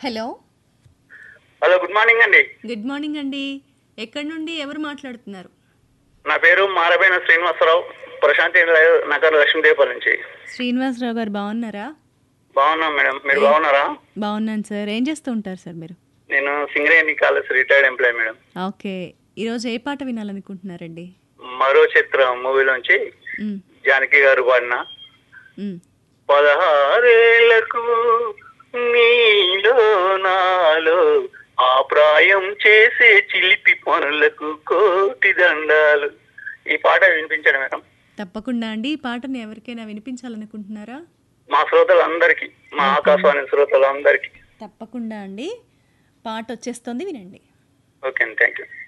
Hello hello good morning అండి good morning అండి ఎక్కడి నుండి ఎవరు మాట్లాడుతున్నారు నా పేరు మారబైన శ్రీనివాసరావు ప్రశాంతి నగర్ లక్ష్మీదేవపల్లి నుంచి శ్రీనివాసరావు గారు బాగున్నారా బాగున్నాం మేడం మీరు బాగున్నారా బాగున్నాను సార్ ఏం చేస్తూ ఉంటారు సార్ మీరు నేను Singareni college retired employee madam okay ఈరోజు ఏ పాట వినాలనుకుంటున్నారండి మరో చిత్రం మూవీలోంచి మ్, జానకి గారు పాడిన మ్. పదహారేళ్లకు నీలో నాలో ఆ ప్రాయం చేసే చిలిపి పనులకు కోటి దండాలు ఈ పాట వినిపించాడు మేడం తప్పకుండా అండి ఈ పాటను ఎవరికైనా వినిపించాలనుకుంటున్నారా మా శ్రోతలందరికీ మా ఆకాశవాణి శ్రోతలందరికీ తప్పకుండా అండి పాట వచ్చేస్తుంది వినండి ఓకే అండి థ్యాంక్ యూ